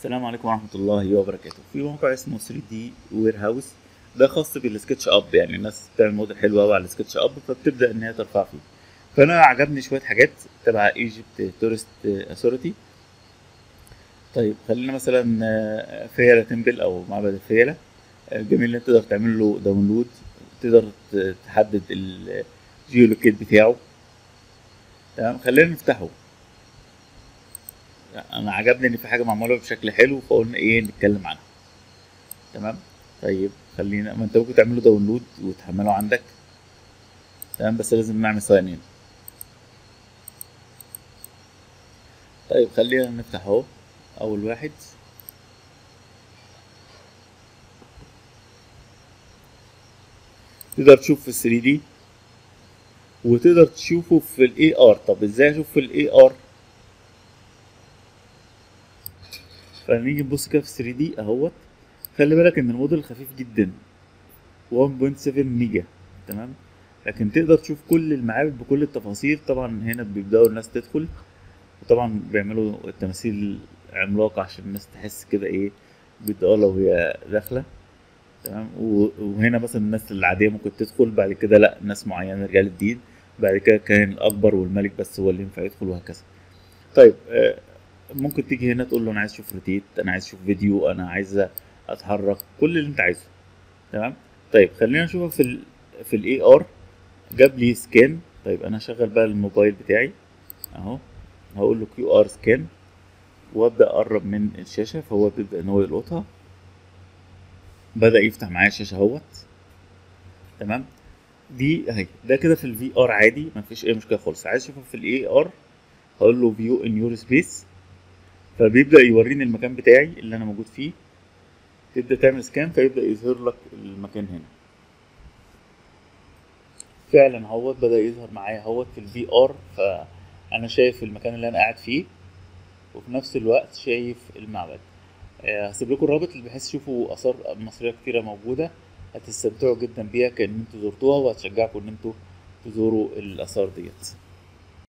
السلام عليكم ورحمة الله وبركاته في موقع اسمه 3 دي وير هاوس ده خاص بالسكتش اب يعني الناس بتعمل موديل حلو قوي على السكتش اب فبتبدا ان هي ترفع فيه فانا عجبني شويه حاجات تبع ايجيبت تورست اثوريتي طيب خلينا مثلا آه، فيلة تمبل او معبد الفيلة آه، جميل ان انت تقدر تعمل له داونلود تقدر ت- تحدد الجيولوكيت بتاعه تمام خلينا نفتحه انا عجبني ان في حاجه معموله بشكل حلو فقلنا ايه نتكلم عنها تمام طيب خلينا ما انت ممكن تعمله داونلود وتحمله عندك تمام بس لازم نعمل ساين ان طيب خلينا نفتح اهو اول واحد تقدر تشوف في 3 دي وتقدر تشوفه في الاي ار طب ازاي اشوف في الاي ار فنيجي نبص كده في 3 دي اهوت خلي بالك ان الموديل خفيف جدا 1.7 ميجا تمام لكن تقدر تشوف كل المعابد بكل التفاصيل طبعا هنا بيبداوا الناس تدخل وطبعا بيعملوا التماثيل عملاقة عشان الناس تحس كده ايه بالضالة وهي داخلة تمام و- وهنا مثلا الناس العادية ممكن تدخل بعد كده لا ناس معينة رجال الدين بعد كده كان الأكبر والملك بس هو اللي ينفع يدخل وهكذا طيب آه، ممكن تيجي هنا تقول له انا عايز اشوف روتيت انا عايز اشوف فيديو انا عايز اتحرك كل اللي انت عايزه تمام طيب خلينا نشوفها في ال في الاي ار جاب لي سكان طيب انا هشغل بقى الموبايل بتاعي اهو هقول له كيو ار سكان وابدا اقرب من الشاشه فهو بيبدا ان هو يلقطها بدا يفتح معايا الشاشه اهوت تمام دي اهي ده كده في الفي ار عادي مفيش اي مشكله خالص عايز اشوفها في الاي ار هقول له فيو ان يور سبيس فبيبدا يوريني المكان بتاعي اللي انا موجود فيه تبدا تعمل سكان فيبدا يظهر لك المكان هنا فعلا هوت بدا يظهر معايا هوت في الفي ار فانا شايف المكان اللي انا قاعد فيه وفي نفس الوقت شايف المعبد آه، هسيب لكم الرابط اللي بحيث تشوفوا اثار مصريه كتيره موجوده هتستمتعوا جدا بيها كان انتوا زرتوها وهتشجعكم ان انتوا تزوروا الاثار ديت